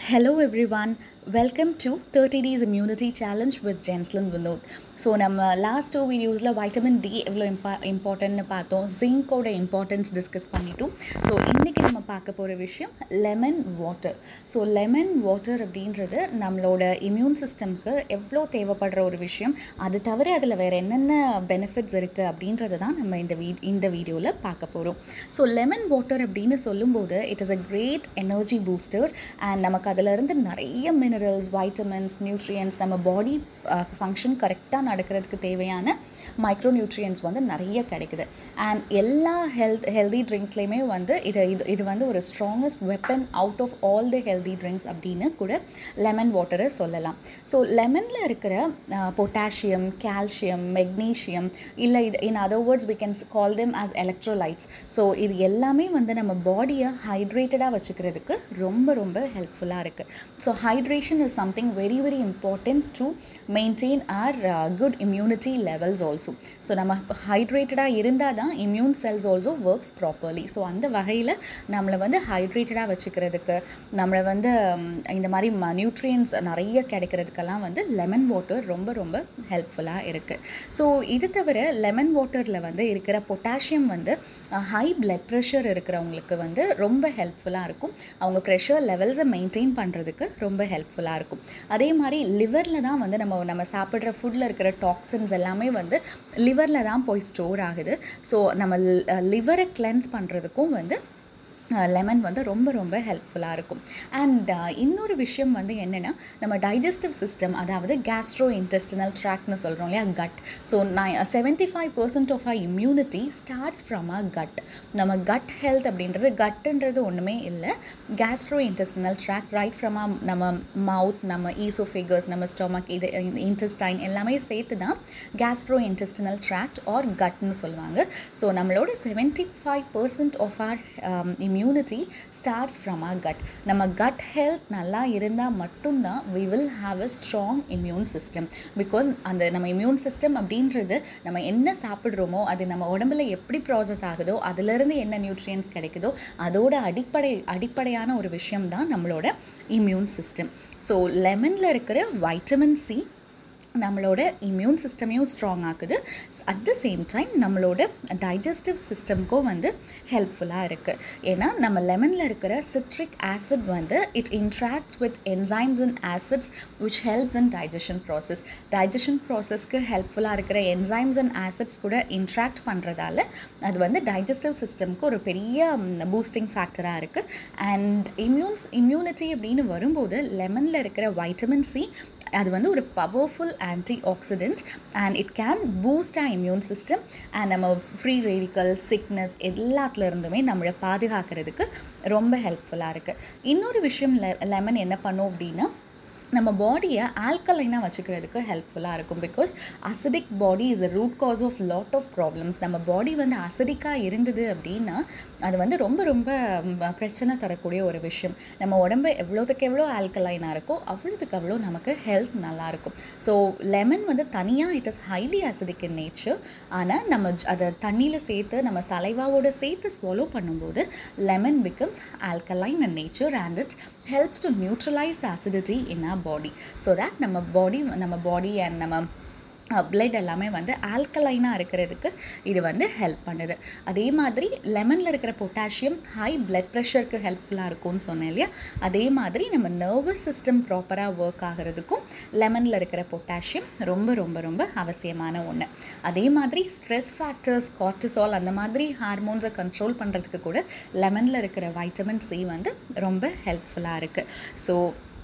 Hello everyone, welcome to 30 Days Immunity Challenge with Jenslin Vinod. So நம்ம last two வீடியோஸில் vitamin D எவ்வளோ impo இம்பார்ட்டன்ட்னு பார்த்தோம் ஜிங்கோட இம்பார்ட்டன்ஸ் டிஸ்கஸ் பண்ணிட்டோம் ஸோ இன்றைக்கி நம்ம பார்க்க போகிற விஷயம் lemon water so lemon water அப்படின்றது நம்மளோட இம்யூன் சிஸ்டம்க்கு எவ்வளோ தேவைப்படுற ஒரு விஷயம் அது தவிர அதில் வேறு என்னென்ன பெனிஃபிட்ஸ் இருக்குது அப்படின்றத தான் நம்ம இந்த வீ இந்த வீடியோவில் பார்க்க போகிறோம் ஸோ லெமன் வாட்டர் அப்படின்னு சொல்லும்போது it is a great energy booster and நமக்கு அதிலிருந்து நிறைய மினரல்ஸ் வைட்டமின்ஸ் நியூட்ரியன்ஸ் நம்ம பாடி ஃபங்க்ஷன் கரெக்டாக நடக்கிறதுக்கு தேவையான மைக்ரோ நியூட்ரியன்ஸ் வந்து நிறைய கிடைக்குது அண்ட் எல்லா ஹெல்த் ஹெல்தி ட்ரிங்க்ஸ்லேயுமே வந்து இது இது இது வந்து ஒரு strongest weapon out of all the healthy drinks அப்படின்னு கூட லெமன் வாட்டரை சொல்லலாம் ஸோ லெமனில் இருக்கிற பொட்டாசியம் கால்சியம் மெக்னீஷியம் இல்லை இது in other words we can call them as electrolytes so இது எல்லாமே வந்து நம்ம பாடியை ஹைட்ரேட்டடாக வச்சுக்கிறதுக்கு ரொம்ப ரொம்ப ஹெல்ப்ஃபுல்லாக இருக்குது so hydration is something very very important to maintain our good immunity levels also so நம்ம ஹைட்ரேட்டடாக இருந்தால் தான் immune cells also works properly so அந்த வகையில் நம்மளை வந்து ஹைட்ரேட்டடாக வச்சுக்கிறதுக்கு நம்மளை வந்து இந்த மாதிரி ம நியூட்ரியன்ஸ் நிறைய கிடைக்கிறதுக்கெல்லாம் வந்து லெமன் வாட்டர் ரொம்ப ரொம்ப ஹெல்ப்ஃபுல்லாக இருக்குது ஸோ இது தவிர லெமன் வாட்டரில் வந்து இருக்கிற பொட்டாசியம் வந்து ஹை பிளட் ப்ரெஷர் இருக்கிறவங்களுக்கு வந்து ரொம்ப ஹெல்ப்ஃபுல்லாக இருக்கும் அவங்க ப்ரெஷர் லெவல்ஸை மெயின்டைன் பண்ணுறதுக்கு ரொம்ப ஹெல்ப்ஃபுல்லாக இருக்கும் அதே மாதிரி லிவரில் தான் வந்து நம்ம நம்ம சாப்பிட்ற ஃபுட்டில் இருக்கிற டாக்ஸின்ஸ் எல்லாமே வந்து லிவரில் தான் போய் ஸ்டோர் ஆகுது ஸோ நம்ம லிவரை கிளென்ஸ் பண்ணுறதுக்கும் வந்து லெமன் வந்து ரொம்ப ரொம்ப ஹெல்ப்ஃபுல்லாக இருக்கும் அண்ட் இன்னொரு விஷயம் வந்து என்னென்னா நம்ம டைஜஸ்டிவ் சிஸ்டம் அதாவது கேஸ்ட்ரோ இன்டெஸ்டினல் ட்ராக்னு சொல்கிறோம் இல்லையா கட் ஸோ நான் seventy five percent of our immunity starts from uh gut நம்ம கட் ஹெல்த் அப்படின்றது கட்டுன்றது ஒன்றுமே இல்லை gastro intestinal tract right from uh நம்ம மவுத் நம்ம ஈசோஃபிகர்ஸ் நம்ம ஸ்டொமக் இது இன்டெஸ்டைன் எல்லாமே சேர்த்து தான் கேஸ்ட்ரோ இன்டெஸ்டினல் ட்ராக்ட் ஆர் கட்னு சொல்லுவாங்க ஸோ நம்மளோட seventy five percent of our immu immunity starts from our gut நம்ம கட் ஹெல்த் நல்லா இருந்தால் மட்டும்தான் we will have a strong immune system because அந்த நம்ம இம்யூன் சிஸ்டம் அப்படின்றது நம்ம என்ன சாப்பிட்றோமோ அது நம்ம உடம்புல எப்படி ப்ராசஸ் ஆகுதோ அதுலேருந்து என்ன நியூட்ரியன்ஸ் கிடைக்குதோ அதோட அடிப்படை அடிப்படையான ஒரு விஷயம் தான் நம்மளோட இம்யூன் சிஸ்டம் ஸோ லெமனில் இருக்கிற வைட்டமின் சி நம்மளோட இம்யூன் சிஸ்டமையும் ஸ்ட்ராங் ஆக்குது அட் த சேம் டைம் நம்மளோட டைஜஸ்டிவ் சிஸ்டம்க்கும் வந்து ஹெல்ப்ஃபுல்லாக இருக்குது ஏன்னா நம்ம லெமனில் இருக்கிற சிட்ரிக் ஆசிட் வந்து it interacts with enzymes and acids which helps in digestion process digestion ப்ராசஸ்க்கு ஹெல்ப்ஃபுல்லாக இருக்கிற என்சைம்ஸ் அண்ட் ஆசிட்ஸ் கூட இன்ட்ராக்ட் பண்ணுறதால அது வந்து டைஜஸ்டிவ் சிஸ்டம்க்கு ஒரு பெரிய பூஸ்டிங் ஃபேக்டராக இருக்குது அண்ட் இம்யூன்ஸ் இம்யூனிட்டி அப்படின்னு வரும்போது லெமனில் இருக்கிற வைட்டமின் சி அது வந்து ஒரு powerful anti oxidant and it can boost uh immune system and நம்ம ஃப்ரீ ரேடிக்கல் சிக்னஸ் எல்லாத்துல இருந்துமே நம்மளை பாதுகாக்கிறதுக்கு ரொம்ப ஹெல்ப்ஃபுல்லாக இருக்குது இன்னொரு விஷயம் லெ லெமன் என்ன பண்ணும் அப்படின்னா நம்ம பாடியை ஆல்கலைனாக வச்சுக்கிறதுக்கு ஹெல்ப்ஃபுல்லாக இருக்கும் because acidic body is a root cause of lot of problems நம்ம பாடி வந்து அசிடிக்காக இருந்தது அப்படின்னா அது வந்து ரொம்ப ரொம்ப பிரச்சனை தரக்கூடிய ஒரு விஷயம் நம்ம உடம்பு எவ்வளோத்துக்கு எவ்வளோ ஆல்கலைனாக இருக்கோ அவ்வளோத்துக்கு அவ்வளோ நமக்கு ஹெல்த் நல்லாயிருக்கும் ஸோ லெமன் வந்து தனியாக it is highly acidic in nature ஆனால் நம்ம அதை தண்ணியில் சேர்த்து நம்ம சலைவாவோட சேர்த்து ஸ்வாலோ பண்ணும்போது lemon becomes alkaline in nature and it helps to neutralize the acidity in our body so that நம்ம பாடி நம்ம பாடி அண்ட் நம்ம பிளட் எல்லாமே வந்து ஆல்கலைனாக இருக்கிறதுக்கு இது வந்து ஹெல்ப் பண்ணுது அதே மாதிரி லெமனில் இருக்கிற பொட்டாசியம் ஹை பிளட் ப்ரெஷருக்கு ஹெல்ப்ஃபுல்லாக இருக்கும்னு சொன்னேன் இல்லையா அதே மாதிரி நம்ம நர்வஸ் சிஸ்டம் ப்ராப்பராக ஒர்க் ஆகிறதுக்கும் லெமனில் இருக்கிற பொட்டாசியம் ரொம்ப ரொம்ப ரொம்ப அவசியமான ஒன்று அதே மாதிரி ஸ்ட்ரெஸ் ஃபேக்டர்ஸ் கார்டிசால் அந்த மாதிரி ஹார்மோன்ஸை கண்ட்ரோல் பண்ணுறதுக்கு கூட லெமனில் இருக்கிற வைட்டமின் சி வந்து ரொம்ப ஹெல்ப்ஃபுல்லாக இருக்குது ஸோ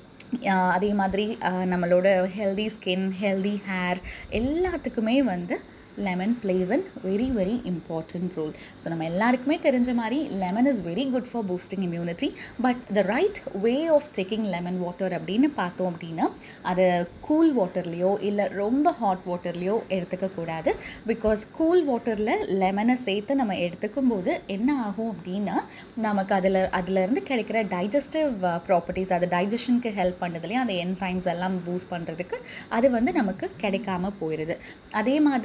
அதே மாதிரி நம்மளோட ஹெல்தி ஸ்கின் ஹெல்தி ஹேர் எல்லாத்துக்குமே வந்து lemon plays and very very important role so நம்ம எல்லாருக்குமே தெரிஞ்ச மாதிரி lemon is very good for boosting immunity but the right way of taking lemon water அப்படின்னு பார்த்தோம் அப்படின்னா அதை கூல் வாட்டர்லேயோ இல்லை ரொம்ப ஹாட் வாட்டர்லேயோ எடுத்துக்கக்கூடாது பிகாஸ் கூல் வாட்டரில் லெமனை சேர்த்து நம்ம எடுத்துக்கும் போது என்ன ஆகும் அப்படின்னா நமக்கு அதில் அதிலேருந்து கிடைக்கிற டைஜஸ்டிவ் ப்ராப்பர்ட்டிஸ் அது டைஜஷனுக்கு ஹெல்ப் பண்ணுது இல்லையா அந்த என்சைம்ஸ் எல்லாம் பூஸ்ட் பண்ணுறதுக்கு அது வந்து நமக்கு கிடைக்காம போயிடுது அதே மாதிரி நம்ம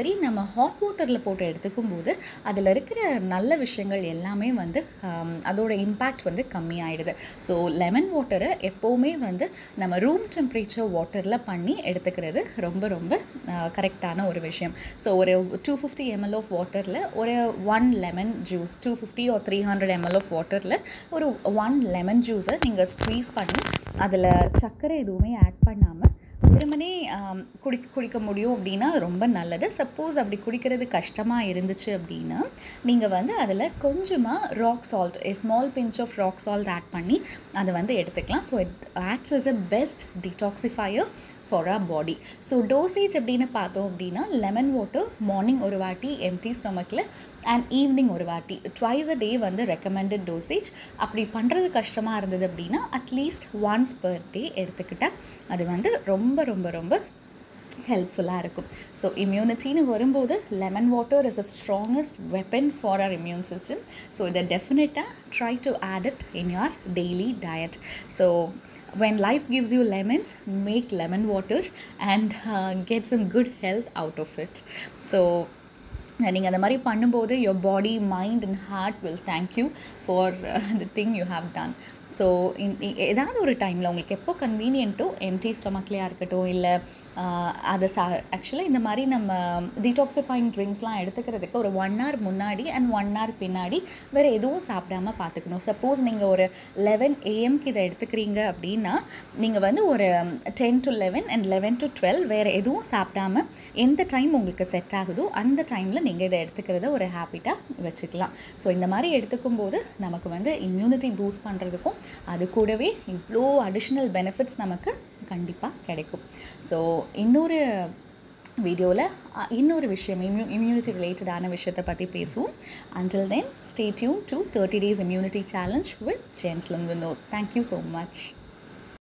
நம்ம ஹாட் வாட்டரில் போட்டு எடுத்துக்கும் போது அதில் இருக்கிற நல்ல விஷயங்கள் எல்லாமே வந்து ஆம், அதோட இம்பேக்ட் வந்து கம்மியாயிடுது ஸோ லெமன் வாட்டரை எப்போவுமே வந்து நம்ம ரூம் டெம்பரேச்சர் வாட்டரில் பண்ணி எடுத்துக்கிறது ரொம்ப ரொம்ப கரெக்டான ஒரு விஷயம் ஸோ ஒரு டூ ஃபிஃப்டி எம்எல் ஆஃப் வாட்டரில் ஒரு one lemon juice two fifty or three hundred ML of வாட்டரில் ஒரு ஒன் லெமன் ஜூஸை நீங்கள் ஸ்க்வீஸ் பண்ணி அதில் சர்க்கரை எதுவுமே ஆட் பண்ணாமல் வெறுமனே ஆம், குடி குடிக்க முடியும் அப்படின்னா ரொம்ப நல்லது சப்போஸ் அப்படி குடிக்கிறது கஷ்டமாக இருந்துச்சு அப்படின்னா நீங்கள் வந்து அதில் கொஞ்சமாக rock salt a small pinch of rock salt add பண்ணி அதை வந்து எடுத்துக்கலாம் so it acts is a best detoxifier for our body so dosage அப்படின்னு பார்த்தோம் அப்படின்னா லெமன் வாட்டர் மார்னிங் ஒரு வாட்டி எம்டி ஸ்டொமக்கில் அண்ட் ஈவினிங் ஒரு வாட்டி ட்வைஸ் அ டே வந்து ரெக்கமெண்டட் டோசேஜ் அப்படி பண்ணுறது கஷ்டமாக இருந்தது அப்படின்னா அட்லீஸ்ட் ஒன்ஸ் per டே எடுத்துக்கிட்டால் அது வந்து ரொம்ப ரொம்ப ரொம்ப ஹெல்ப்ஃபுல்லாக இருக்கும் ஸோ இம்யூனிட்டின்னு வரும்போது lemon water is a strongest weapon for our immune system so இதை டெஃபினட்டாக try to add it in your daily diet so when life gives you lemons make lemon water and uh, get some good health out of it so நீங்கள் அந்த மாதிரி பண்ணும்போது your body mind and heart will thank you for uh, the thing you have done so ஏதாவது ஒரு டைமில் உங்களுக்கு எப்போ கன்வீனியன்ட்டோ empty ஸ்டொமக்லேயா இருக்கட்டும் இல்லை அதை சா ஆக்சுவலாக இந்த மாதிரி நம்ம டீடாக்சிஃபைங் ட்ரிங்க்ஸ்லாம் எடுத்துக்கிறதுக்கு ஒரு ஒன் hour முன்னாடி அண்ட் ஒன் hour பின்னாடி வேறு எதுவும் சாப்பிடாம பார்த்துக்கணும் சப்போஸ் நீங்கள் ஒரு லெவன் ஏஎம்க்கு இதை எடுத்துக்கிறீங்க அப்படின்னா நீங்கள் வந்து ஒரு ten to eleven and eleven to twelve வேறு எதுவும் சாப்பிடாம எந்த டைம் உங்களுக்கு செட் ஆகுதோ அந்த டைமில் நீங்கள் இதை எடுத்துக்கிறத ஒரு ஹேபிட்டாக வச்சுக்கலாம் ஸோ இந்த மாதிரி எடுத்துக்கும் போது நமக்கு வந்து இம்யூனிட்டி பூஸ்ட் பண்ணுறதுக்கும் அது கூடவே இவ்வளோ அடிஷ்னல் பெனிஃபிட்ஸ் நமக்கு கண்டிப்பாக கிடைக்கும் ஸோ இன்னொரு வீடியோவில் இன்னொரு விஷயம் இம்யூ இம்யூனிட்டி ரிலேட்டடான விஷயத்தை பற்றி பேசுவோம் until then stay tuned to thirty days immunity challenge with Jenslin Vinod thank you so much